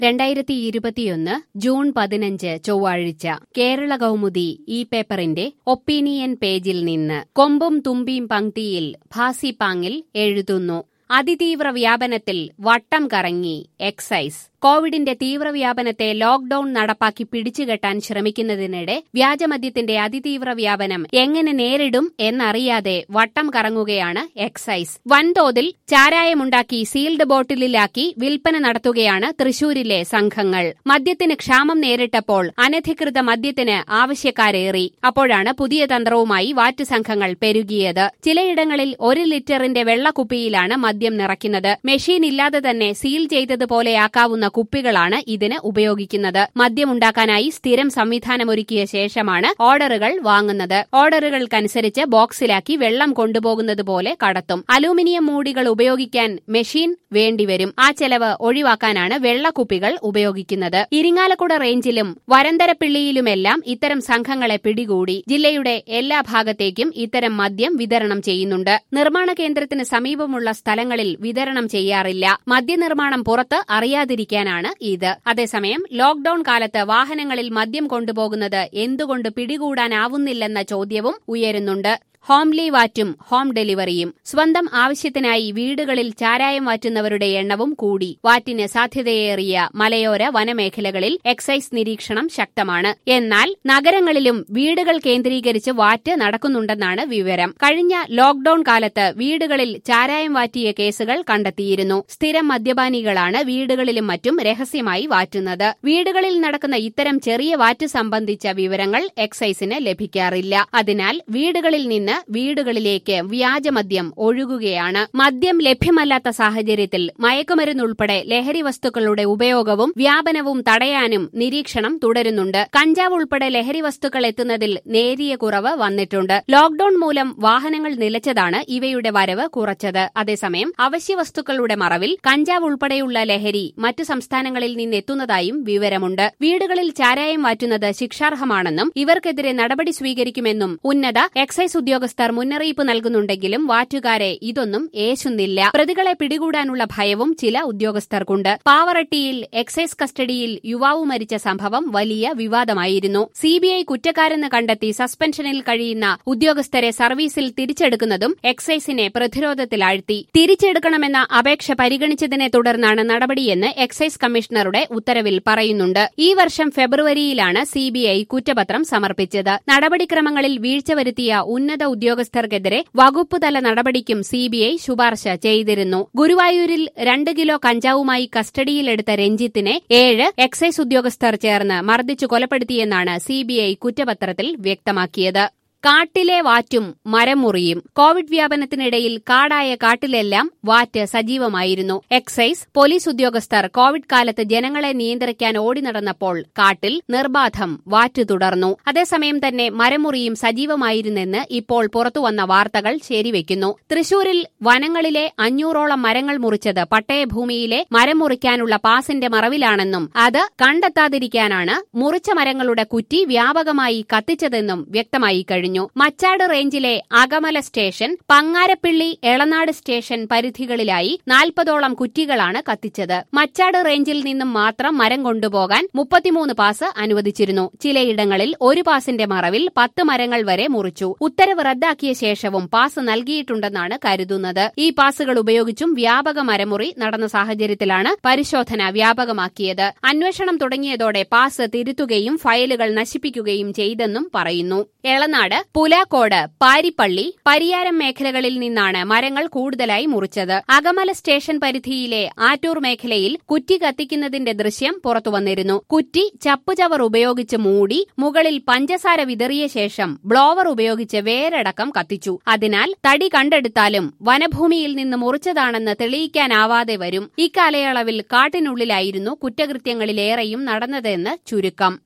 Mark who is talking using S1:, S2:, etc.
S1: രണ്ടായിരത്തി ഇരുപത്തിയൊന്ന് ജൂൺ പതിനഞ്ച് ചൊവ്വാഴ്ച കേരള കൗമുദി ഈ പേപ്പറിന്റെ ഒപ്പീനിയൻ പേജിൽ നിന്ന് കൊമ്പും തുമ്പിയും പങ്ക്തിയിൽ ഭാസിപ്പാങ്ങിൽ എഴുതുന്നു അതിതീവ്ര വ്യാപനത്തിൽ വട്ടം കറങ്ങി എക്സൈസ് കോവിഡിന്റെ തീവ്രവ്യാപനത്തെ ലോക്ഡൌൺ നടപ്പാക്കി പിടിച്ചുകെട്ടാൻ ശ്രമിക്കുന്നതിനിടെ വ്യാജമദ്യത്തിന്റെ അതിതീവ്ര വ്യാപനം എങ്ങനെ നേരിടും എന്നറിയാതെ വട്ടം കറങ്ങുകയാണ് എക്സൈസ് വൻതോതിൽ ചാരായമുണ്ടാക്കി സീൽഡ് ബോട്ടിലിലാക്കി വിൽപ്പന നടത്തുകയാണ് തൃശൂരിലെ സംഘങ്ങൾ മദ്യത്തിന് ക്ഷാമം നേരിട്ടപ്പോൾ അനധികൃത മദ്യത്തിന് ആവശ്യക്കാരേറി അപ്പോഴാണ് പുതിയ തന്ത്രവുമായി വാറ്റ് സംഘങ്ങൾ പെരുകിയത് ചിലയിടങ്ങളിൽ ഒരു ലിറ്ററിന്റെ വെള്ളക്കുപ്പിയിലാണ് മദ്യം നിറയ്ക്കുന്നത് മെഷീൻ ഇല്ലാതെ തന്നെ സീൽ ചെയ്തതുപോലെയാക്കാവുന്ന കുപ്പികളാണ് ഇതിന് ഉപയോഗിക്കുന്നത് മദ്യമുണ്ടാക്കാനായി സ്ഥിരം സംവിധാനമൊരുക്കിയ ശേഷമാണ് ഓർഡറുകൾ വാങ്ങുന്നത് ഓർഡറുകൾക്കനുസരിച്ച് ബോക്സിലാക്കി വെള്ളം കൊണ്ടുപോകുന്നത് പോലെ കടത്തും അലൂമിനിയം മൂടികൾ ഉപയോഗിക്കാൻ മെഷീൻ വേണ്ടിവരും ആ ചെലവ് ഒഴിവാക്കാനാണ് വെള്ളക്കുപ്പികൾ ഉപയോഗിക്കുന്നത് ഇരിങ്ങാലക്കുട റേഞ്ചിലും വരന്തരപ്പിള്ളിയിലുമെല്ലാം ഇത്തരം സംഘങ്ങളെ പിടികൂടി ജില്ലയുടെ എല്ലാ ഭാഗത്തേക്കും ഇത്തരം മദ്യം വിതരണം ചെയ്യുന്നുണ്ട് നിർമ്മാണ കേന്ദ്രത്തിന് സമീപമുള്ള സ്ഥലങ്ങളിൽ വിതരണം ചെയ്യാറില്ല മദ്യനിർമ്മാണം പുറത്ത് അറിയാതിരിക്കാനാണ് ഇത് അതേസമയം ലോക്ഡൌൺ കാലത്ത് വാഹനങ്ങളിൽ മദ്യം കൊണ്ടുപോകുന്നത് എന്തുകൊണ്ട് പിടികൂടാനാവുന്നില്ലെന്ന ചോദ്യവും ഉയരുന്നുണ്ട് ഹോംലി വാറ്റും ഹോം ഡെലിവറിയും സ്വന്തം ആവശ്യത്തിനായി വീടുകളിൽ ചാരായം വാറ്റുന്നവരുടെ എണ്ണവും കൂടി വാറ്റിന് സാധ്യതയേറിയ മലയോര വനമേഖലകളിൽ എക്സൈസ് നിരീക്ഷണം ശക്തമാണ് എന്നാൽ നഗരങ്ങളിലും വീടുകൾ കേന്ദ്രീകരിച്ച് വാറ്റ് നടക്കുന്നുണ്ടെന്നാണ് വിവരം കഴിഞ്ഞ ലോക്ഡൌൺ കാലത്ത് വീടുകളിൽ ചാരായം വാറ്റിയ കേസുകൾ കണ്ടെത്തിയിരുന്നു സ്ഥിരം മദ്യപാനികളാണ് വീടുകളിലും മറ്റും രഹസ്യമായി വാറ്റുന്നത് വീടുകളിൽ നടക്കുന്ന ഇത്തരം ചെറിയ വാറ്റ് സംബന്ധിച്ച വിവരങ്ങൾ എക്സൈസിന് ലഭിക്കാറില്ല അതിനാൽ വീടുകളിൽ നിന്ന് വീടുകളിലേക്ക് വ്യാജമദ്യം ഒഴുകുകയാണ് മദ്യം ലഭ്യമല്ലാത്ത സാഹചര്യത്തിൽ മയക്കുമരുന്നുൾപ്പെടെ ലഹരി വസ്തുക്കളുടെ ഉപയോഗവും വ്യാപനവും തടയാനും നിരീക്ഷണം തുടരുന്നുണ്ട് കഞ്ചാവ് ഉൾപ്പെടെ ലഹരി വസ്തുക്കൾ എത്തുന്നതിൽ നേരിയ കുറവ് വന്നിട്ടുണ്ട് ലോക്ഡൌൺ മൂലം വാഹനങ്ങൾ നിലച്ചതാണ് ഇവയുടെ വരവ് കുറച്ചത് അതേസമയം അവശ്യ വസ്തുക്കളുടെ മറവിൽ കഞ്ചാവ് ഉൾപ്പെടെയുള്ള ലഹരി മറ്റു സംസ്ഥാനങ്ങളിൽ നിന്നെത്തുന്നതായും വിവരമുണ്ട് വീടുകളിൽ ചാരായം വാറ്റുന്നത് ശിക്ഷാർഹമാണെന്നും ഇവർക്കെതിരെ നടപടി സ്വീകരിക്കുമെന്നും ഉന്നത എക്സൈസ് ഉദ്യോഗസ്ഥർ മുന്നറിയിപ്പ് നൽകുന്നുണ്ടെങ്കിലും വാറ്റുകാരെ ഇതൊന്നും ഏശുന്നില്ല പ്രതികളെ പിടികൂടാനുള്ള ഭയവും ചില ഉദ്യോഗസ്ഥർക്കുണ്ട് പാവറട്ടിയിൽ എക്സൈസ് കസ്റ്റഡിയിൽ യുവാവ് മരിച്ച സംഭവം വലിയ വിവാദമായിരുന്നു സിബിഐ കുറ്റക്കാരെന്ന് കണ്ടെത്തി സസ്പെൻഷനിൽ കഴിയുന്ന ഉദ്യോഗസ്ഥരെ സർവീസിൽ തിരിച്ചെടുക്കുന്നതും എക്സൈസിനെ പ്രതിരോധത്തിലാഴ്ത്തി തിരിച്ചെടുക്കണമെന്ന അപേക്ഷ പരിഗണിച്ചതിനെ തുടർന്നാണ് നടപടിയെന്ന് എക്സൈസ് കമ്മീഷണറുടെ ഉത്തരവിൽ പറയുന്നുണ്ട് ഈ വർഷം ഫെബ്രുവരിയിലാണ് സിബിഐ കുറ്റപത്രം സമർപ്പിച്ചത് നടപടിക്രമങ്ങളിൽ വീഴ്ച വരുത്തിയ ഉന്നത ഉദ്യോഗസ്ഥർക്കെതിരെ വകുപ്പുതല നടപടിക്കും സിബിഐ ശുപാർശ ചെയ്തിരുന്നു ഗുരുവായൂരിൽ രണ്ട് കിലോ കഞ്ചാവുമായി കസ്റ്റഡിയിലെടുത്ത രഞ്ജിത്തിനെ ഏഴ് എക്സൈസ് ഉദ്യോഗസ്ഥർ ചേർന്ന് മർദ്ദിച്ചു കൊലപ്പെടുത്തിയെന്നാണ് സിബിഐ കുറ്റപത്രത്തിൽ വ്യക്തമാക്കിയത് കാട്ടിലെ വാറ്റും മരം മുറിയും കോവിഡ് വ്യാപനത്തിനിടയിൽ കാടായ കാട്ടിലെല്ലാം വാറ്റ് സജീവമായിരുന്നു എക്സൈസ് പോലീസ് ഉദ്യോഗസ്ഥർ കോവിഡ് കാലത്ത് ജനങ്ങളെ നിയന്ത്രിക്കാൻ ഓടി നടന്നപ്പോൾ കാട്ടിൽ നിർബാധം വാറ്റ് തുടർന്നു അതേസമയം തന്നെ മരമുറിയും സജീവമായിരുന്നെന്ന് ഇപ്പോൾ പുറത്തുവന്ന വാർത്തകൾ ശരിവെക്കുന്നു തൃശൂരിൽ വനങ്ങളിലെ അഞ്ഞൂറോളം മരങ്ങൾ മുറിച്ചത് പട്ടയഭൂമിയിലെ മരം മുറിക്കാനുള്ള പാസിന്റെ മറവിലാണെന്നും അത് കണ്ടെത്താതിരിക്കാനാണ് മുറിച്ച മരങ്ങളുടെ കുറ്റി വ്യാപകമായി കത്തിച്ചതെന്നും വ്യക്തമായി കഴിഞ്ഞു കഴിഞ്ഞു മച്ചാട് റേഞ്ചിലെ അകമല സ്റ്റേഷൻ പങ്ങാരപ്പിള്ളി എളനാട് സ്റ്റേഷൻ പരിധികളിലായി നാൽപ്പതോളം കുറ്റികളാണ് കത്തിച്ചത് മച്ചാട് റേഞ്ചിൽ നിന്നും മാത്രം മരം കൊണ്ടുപോകാൻ മുപ്പത്തിമൂന്ന് പാസ് അനുവദിച്ചിരുന്നു ചിലയിടങ്ങളിൽ ഒരു പാസിന്റെ മറവിൽ പത്ത് മരങ്ങൾ വരെ മുറിച്ചു ഉത്തരവ് റദ്ദാക്കിയ ശേഷവും പാസ് നൽകിയിട്ടുണ്ടെന്നാണ് കരുതുന്നത് ഈ പാസുകൾ ഉപയോഗിച്ചും വ്യാപക മരമുറി നടന്ന സാഹചര്യത്തിലാണ് പരിശോധന വ്യാപകമാക്കിയത് അന്വേഷണം തുടങ്ങിയതോടെ പാസ് തിരുത്തുകയും ഫയലുകൾ നശിപ്പിക്കുകയും ചെയ്തെന്നും പറയുന്നു എളനാട് പുലാക്കോട് പാരിപ്പള്ളി പരിയാരം മേഖലകളിൽ നിന്നാണ് മരങ്ങൾ കൂടുതലായി മുറിച്ചത് അകമല സ്റ്റേഷൻ പരിധിയിലെ ആറ്റൂർ മേഖലയിൽ കുറ്റി കത്തിക്കുന്നതിന്റെ ദൃശ്യം പുറത്തുവന്നിരുന്നു കുറ്റി ചപ്പുചവർ ഉപയോഗിച്ച് മൂടി മുകളിൽ പഞ്ചസാര വിതറിയ ശേഷം ബ്ലോവർ ഉപയോഗിച്ച് വേരടക്കം കത്തിച്ചു അതിനാൽ തടി കണ്ടെടുത്താലും വനഭൂമിയിൽ നിന്ന് മുറിച്ചതാണെന്ന് തെളിയിക്കാനാവാതെ വരും ഇക്കാലയളവിൽ കാട്ടിനുള്ളിലായിരുന്നു കുറ്റകൃത്യങ്ങളിലേറെയും നടന്നതെന്ന് ചുരുക്കം